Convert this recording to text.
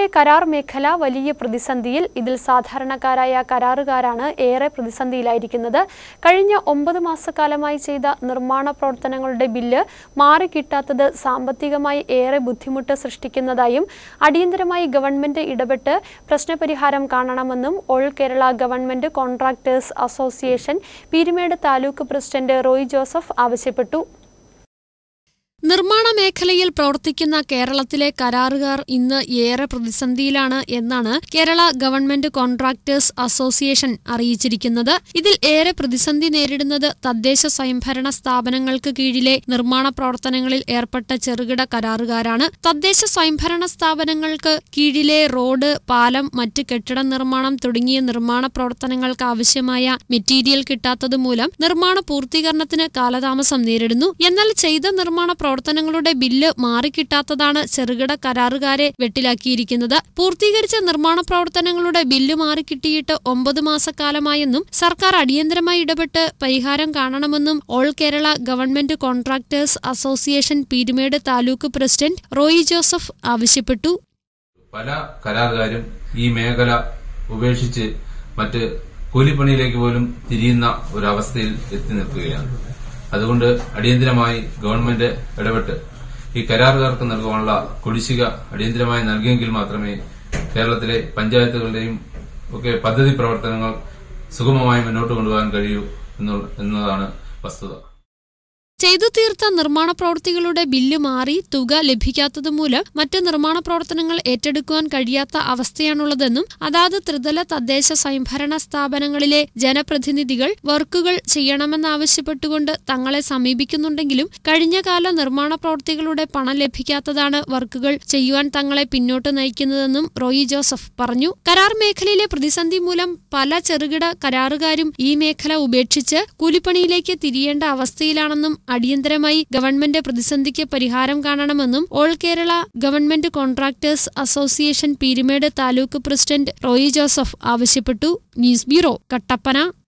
കരാർ മേഖല വലിയ പ്രതിസന്ധിയിൽ ഇതിൽ സാധാരണക്കാരായ കരാറുകാരാണ് ഏറെ പ്രതിസന്ധിയിലായിരിക്കുന്നത് കഴിഞ്ഞ ഒമ്പത് മാസക്കാലമായി ചെയ്ത നിർമ്മാണ പ്രവർത്തനങ്ങളുടെ ബില്ല് മാറിക്കിട്ടാത്തത് സാമ്പത്തികമായി ഏറെ ബുദ്ധിമുട്ട് സൃഷ്ടിക്കുന്നതായും അടിയന്തരമായി ഗവൺമെന്റ് ഇടപെട്ട് പ്രശ്നപരിഹാരം കാണണമെന്നും all Kerala government contractors association Peermade taluk president Roy Joseph ആവശ്യപ്പെട്ടു നിർമ്മാണ മേഖലയിൽ പ്രവർത്തിക്കുന്ന കേരളത്തിലെ കരാറുകാർ ഇന്ന് ഏറെ പ്രതിസന്ധിയിലാണ് എന്നാണ് കേരള ഗവൺമെന്റ് കോൺട്രാക്ടേഴ്സ് അസോസിയേഷൻ അറിയിച്ചിരിക്കുന്നത് ഇതിൽ ഏറെ പ്രതിസന്ധി നേരിടുന്നത് തദ്ദേശ സ്വയംഭരണ സ്ഥാപനങ്ങൾക്ക് കീഴിലെ നിർമ്മാണ പ്രവർത്തനങ്ങളിൽ ഏർപ്പെട്ട ചെറുകിട കരാറുകാരാണ് തദ്ദേശ സ്വയംഭരണ സ്ഥാപനങ്ങൾക്ക് കീഴിലെ റോഡ് പാലം മറ്റ് കെട്ടിട നിർമ്മാണം തുടങ്ങിയ നിർമ്മാണ പ്രവർത്തനങ്ങൾക്ക് ആവശ്യമായ മെറ്റീരിയൽ കിട്ടാത്തതുമൂലം നിർമ്മാണ പൂർത്തീകരണത്തിന് കാലതാമസം നേരിടുന്നു എന്നാൽ ചെയ്ത നിർമ്മാണ പ്രവർത്തനങ്ങളുടെ ബില്ല് മാറിക്കിട്ടാത്തതാണ് ചെറുകിട കരാറുകാരെ വെട്ടിലാക്കിയിരിക്കുന്നത് പൂർത്തീകരിച്ച നിർമ്മാണ പ്രവർത്തനങ്ങളുടെ ബില്ല് മാറിക്കിട്ടിയിട്ട് ഒമ്പത് മാസക്കാലമായെന്നും സർക്കാർ അടിയന്തരമായി ഇടപെട്ട് പരിഹാരം കാണണമെന്നും all Kerala government contractors association Peermade taluk president Roy Joseph ആവശ്യപ്പെട്ടു പല കരാറുകാരും ഈ മേഖല ഉപേക്ഷിച്ച് മറ്റ് കൂലിപ്പണിയിലേക്ക് പോലും തിരിയുന്ന ഒരവസ്ഥയിൽ എത്തി നിൽക്കുകയാണ് അതുകൊണ്ട് അടിയന്തരമായി ഗവൺമെന്റ് ഇടപെട്ട് ഈ കരാറുകാർക്ക് നൽകുവാനുള്ള കുടിശ്ശിക അടിയന്തരമായി നൽകിയെങ്കിൽ മാത്രമേ കേരളത്തിലെ പഞ്ചായത്തുകളുടെയും ഒക്കെ പദ്ധതി പ്രവർത്തനങ്ങൾ സുഗമമായി മുന്നോട്ട് കൊണ്ടുപോകാൻ കഴിയൂ എന്നുള്ള- എന്നതാണ് വസ്തുത ചെയ്തു തീർത്ത നിർമ്മാണ പ്രവൃത്തികളുടെ ബില്ല് മാറി തുക ലഭിക്കാത്തതുമൂലം മറ്റ് നിർമ്മാണ പ്രവർത്തനങ്ങൾ ഏറ്റെടുക്കുവാൻ കഴിയാത്ത അവസ്ഥയാണുള്ളതെന്നും അതാത് ത്രിതല തദ്ദേശ സ്വയംഭരണ സ്ഥാപനങ്ങളിലെ ജനപ്രതിനിധികൾ വർക്കുകൾ ചെയ്യണമെന്നാവശ്യപ്പെട്ടുകൊണ്ട് തങ്ങളെ സമീപിക്കുന്നുണ്ടെങ്കിലും കഴിഞ്ഞകാല നിർമ്മാണ പ്രവൃത്തികളുടെ പണം ലഭിക്കാത്തതാണ് വർക്കുകൾ ചെയ്യുവാൻ തങ്ങളെ പിന്നോട്ട് നയിക്കുന്നതെന്നും റോയി ജോസഫ് പറഞ്ഞു കരാർ മേഖലയിലെ പ്രതിസന്ധി മൂലം പല ചെറുകിട കരാറുകാരും ഈ മേഖല ഉപേക്ഷിച്ച് കൂലിപ്പണിയിലേക്ക് തിരിയേണ്ട അവസ്ഥയിലാണെന്നും അടിയന്തരമായി ഗവൺമെന്റ് പ്രതിസന്ധിക്ക് പരിഹാരം കാണണമെന്നും all Kerala government contractors association Peermade taluk president Roy Joseph ആവശ്യപ്പെട്ടു ന്യൂസ് ബ്യൂറോ കട്ടപ്പന